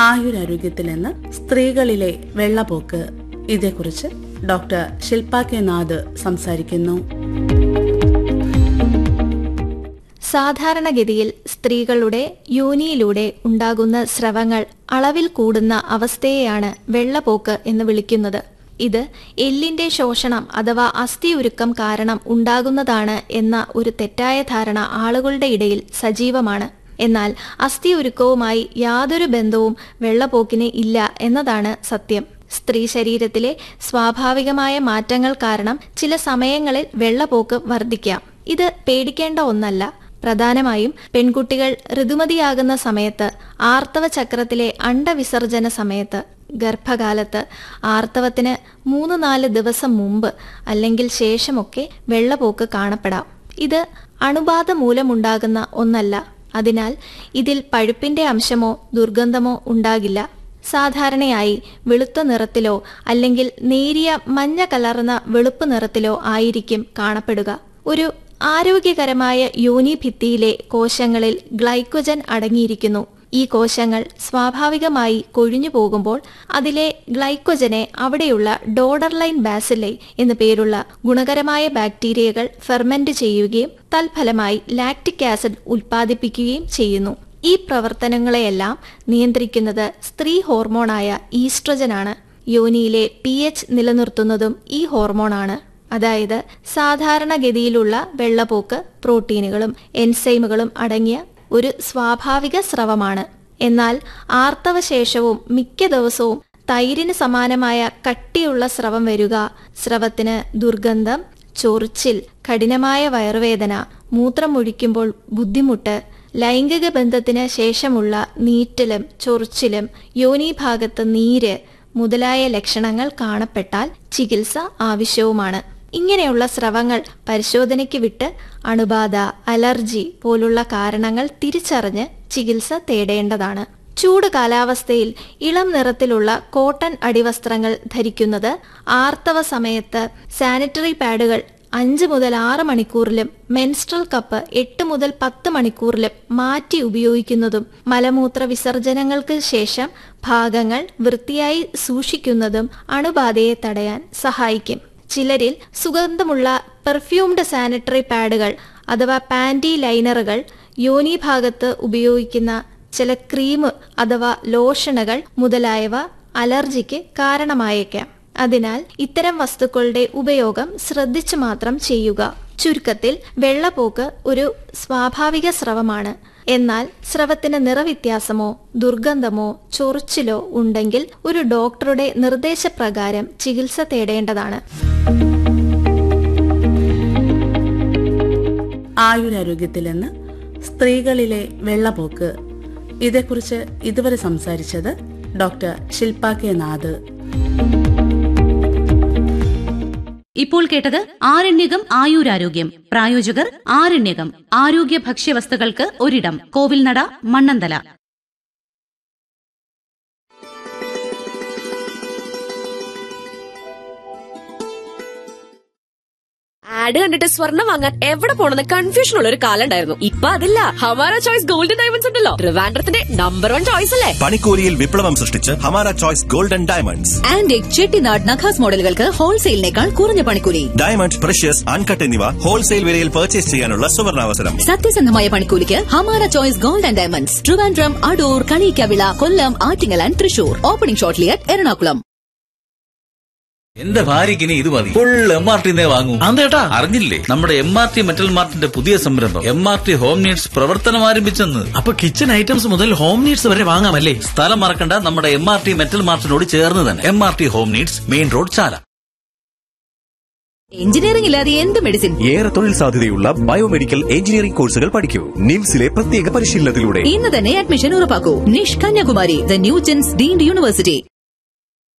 ആയുരാരോഗ്യത്തിൽ നിന്ന് സ്ത്രീകളിലെ വെള്ളപ്പോക്ക് ഇതേക്കുറിച്ച് ഡോക്ടർ ശില്പ കെ നാഥ് സംസാരിക്കുന്നു സാധാരണഗതിയിൽ സ്ത്രീകളുടെ യോനിയിലൂടെ ഉണ്ടാകുന്ന സ്രവങ്ങൾ അളവിൽ കൂടുന്ന അവസ്ഥയെയാണ് വെള്ളപ്പോക്ക് എന്ന് വിളിക്കുന്നത് ഇത് എല്ലിന്റെ ശോഷണം അഥവാ അസ്ഥിയുരുക്കം കാരണം ഉണ്ടാകുന്നതാണ് എന്ന ഒരു തെറ്റായ ധാരണ ആളുകളുടെ ഇടയിൽ സജീവമാണ് എന്നാൽ അസ്ഥിയുരുക്കവുമായി യാതൊരു ബന്ധവും വെള്ളപ്പോക്കിന് ഇല്ല എന്നതാണ് സത്യം സ്ത്രീ ശരീരത്തിലെ സ്വാഭാവികമായ മാറ്റങ്ങൾ കാരണം ചില സമയങ്ങളിൽ വെള്ളപ്പോക്ക് വർദ്ധിക്കാം ഇത് പേടിക്കേണ്ട ഒന്നല്ല പ്രധാനമായും പെൺകുട്ടികൾ ഋതുമതിയാകുന്ന സമയത്ത് ആർത്തവ ചക്രത്തിലെ അണ്ടവിസർജന സമയത്ത് ഗർഭകാലത്ത് ആർത്തവത്തിന് മൂന്ന് നാല് ദിവസം മുമ്പ് അല്ലെങ്കിൽ ശേഷമൊക്കെ വെള്ളപ്പോക്ക് കാണപ്പെടാം ഇത് അണുബാധ മൂലമുണ്ടാകുന്ന ഒന്നല്ല അതിനാൽ ഇതിൽ പഴുപ്പിന്റെ അംശമോ ദുർഗന്ധമോ ഉണ്ടാകില്ല സാധാരണയായി വെളുത്ത നിറത്തിലോ അല്ലെങ്കിൽ നേരിയ മഞ്ഞ കലർന്ന വെളുപ്പ് നിറത്തിലോ ആയിരിക്കും കാണപ്പെടുക ഒരു ആരോഗ്യകരമായ യോനി ഭിത്തിയിലെ കോശങ്ങളിൽ ഗ്ലൈക്കോജൻ അടങ്ങിയിരിക്കുന്നു ഈ കോശങ്ങൾ സ്വാഭാവികമായി കൊഴിഞ്ഞു പോകുമ്പോൾ അതിലെ ഗ്ലൈക്കോജനെ അവിടെയുള്ള ഡോഡർലൈൻ ബാസിലൈ എന്നു പേരുള്ള ഗുണകരമായ ബാക്ടീരിയകൾ ഫെർമെന്റ് ചെയ്യുകയും തൽഫലമായി ലാക്റ്റിക് ആസിഡ് ഉൽപ്പാദിപ്പിക്കുകയും ചെയ്യുന്നു ഈ പ്രവർത്തനങ്ങളെയെല്ലാം നിയന്ത്രിക്കുന്നത് സ്ത്രീ ഹോർമോണായ ഈസ്ട്രജനാണ് യോനിയിലെ പി എച്ച് നിലനിർത്തുന്നതും ഈ ഹോർമോണാണ് അതായത് സാധാരണഗതിയിലുള്ള വെള്ളപ്പോക്ക് പ്രോട്ടീനുകളും എൻസൈമുകളും അടങ്ങിയ ഒരു സ്വാഭാവിക സ്രവമാണ് എന്നാൽ ആർത്തവശേഷവും മിക്ക ദിവസവും തൈരിന് സമാനമായ കട്ടിയുള്ള സ്രവം വരിക സ്രവത്തിന് ദുർഗന്ധം ചൊറിച്ചിൽ കഠിനമായ വയറുവേദന മൂത്രമൊഴിക്കുമ്പോൾ ബുദ്ധിമുട്ട് ലൈംഗിക ബന്ധത്തിന് ശേഷമുള്ള നീറ്റലും ചൊറിച്ചിലും യോനീഭാഗത്ത് നീര് മുതലായ ലക്ഷണങ്ങൾ കാണപ്പെട്ടാൽ ചികിത്സ ആവശ്യവുമാണ് ഇങ്ങനെയുള്ള സ്രവങ്ങൾ പരിശോധനയ്ക്ക് വിട്ട് അണുബാധ അലർജി പോലുള്ള കാരണങ്ങൾ തിരിച്ചറിഞ്ഞ് ചികിത്സ തേടേണ്ടതാണ് ചൂട് കാലാവസ്ഥയിൽ ഇളം നിറത്തിലുള്ള കോട്ടൺ അടിവസ്ത്രങ്ങൾ ധരിക്കുന്നത് ആർത്തവ സമയത്ത് സാനിറ്ററി പാഡുകൾ അഞ്ച് മുതൽ ആറ് മണിക്കൂറിലും മെൻസ്ട്രൽ കപ്പ് എട്ട് മുതൽ പത്ത് മണിക്കൂറിലും മാറ്റി ഉപയോഗിക്കുന്നതും മലമൂത്ര വിസർജനങ്ങൾക്ക് ശേഷം ഭാഗങ്ങൾ വൃത്തിയായി സൂക്ഷിക്കുന്നതും അണുബാധയെ തടയാൻ സഹായിക്കും ചിലരിൽ സുഗന്ധമുള്ള പെർഫ്യൂംഡ് സാനിറ്ററി പാഡുകൾ അഥവാ പാൻറ്റി ലൈനറുകൾ യോനി ഭാഗത്ത് ഉപയോഗിക്കുന്ന ചില ക്രീം അഥവാ ലോഷനുകൾ മുതലായവ അലർജിക്ക് കാരണമായേക്കാം അതിനാൽ ഇത്തരം വസ്തുക്കളുടെ ഉപയോഗം ശ്രദ്ധിച്ചു മാത്രം ചെയ്യുക ചുരുക്കത്തിൽ വെള്ളപ്പോക്ക് ഒരു സ്വാഭാവിക സ്രവമാണ് എന്നാൽ സ്രവത്തിന് നിറവ്യത്യാസമോ ദുർഗന്ധമോ ചൊറിച്ചിലോ ഉണ്ടെങ്കിൽ ഒരു ഡോക്ടറുടെ നിർദ്ദേശപ്രകാരം ചികിത്സ തേടേണ്ടതാണ് ആയുരാരോഗ്യത്തിൽ നിന്ന് സ്ത്രീകളിലെ വെള്ളപ്പോക്ക് ഇതേക്കുറിച്ച് ഇതുവരെ സംസാരിച്ചത് ഡോക്ടർ ശില്പ കെ നാഥ് ഇപ്പോൾ കേട്ടത് ആരണ്യകം ആയുരാരോഗ്യം പ്രായോജകർ ആരണ്യകം ആരോഗ്യ ഭക്ഷ്യവസ്തുക്കൾക്ക് ഒരിടം കോവിൽനട മണ്ണന്തല ആഡ് കണ്ടിട്ട് സ്വർണ്ണം വാങ്ങാൻ എവിടെ പോണെന്ന് കൺഫ്യൂഷൻ ഉള്ള ഒരു കാലം ഉണ്ടായിരുന്നു ഇപ്പൊ അതില്ല ഹമാര ചോയ്സ് ഗോൾഡൻ ഡയമണ്ട്സ് ഉണ്ടല്ലോ ട്രിവാൻഡ്രത്തിന്റെ നമ്പർ വൺ ചോയ്സ് അല്ലേ പണിക്കൂലിയിൽ വിപ്ലവം സൃഷ്ടിച്ച് Hamara choice golden diamonds antique Chettinad നഖാസ് മോഡലുകൾക്ക് ഹോൾസെയിലിനേക്കാൾ കുറഞ്ഞ പണിക്കൂലി ഡയമണ്ട് പ്രഷ്യസ് അൺകട്ട് എന്നിവ ഹോൾസെയിൽ വിലയിൽ പർച്ചേസ് ചെയ്യാനുള്ള സുവർണാവസരം സത്യസന്ധമായ പണിക്കൂലിക്ക് Hamara choice gold and diamonds Trivandrum Adoor Kaliyikkavila Kollam Attingal and Thrissur opening shortly at Ernakulam എന്റെ ഭാര്യയ്ക്ക് ഇനി ഇത് മതി ഫുൾ എം ആർ ടി വാങ്ങൂ അതേട്ടാ അറിഞ്ഞില്ലേ നമ്മുടെ എം ആർ ടി മെറ്റൽ മാർട്ടിന്റെ പുതിയ സംരംഭം M R T home needs പ്രവർത്തനം ആരംഭിച്ചെന്ന് അപ്പൊ കിച്ചൺ ഐറ്റംസ് മുതൽ ഹോം നീഡ്സ് വരെ വാങ്ങാമല്ലേ സ്ഥലം മറക്കണ്ട നമ്മുടെ എം ആർ ടി മെറ്റൽ മാർട്ടിനോട് ചേർന്ന് തന്നെ M R T home needs main road Chala engineering ഇല്ലാതെ എന്ത് മെഡിസിൻ ഏറെ തൊഴിൽ സാധ്യതയുള്ള ബയോമെഡിക്കൽ എഞ്ചിനീയറിംഗ് കോഴ്സുകൾ പഠിക്കൂ നിംസിലെ പ്രത്യേക പരിശീലനത്തിലൂടെ ഇന്ന് തന്നെ അഡ്മിഷൻ ഉറപ്പാക്കൂ Nish Kanyakumari the new gens deemed university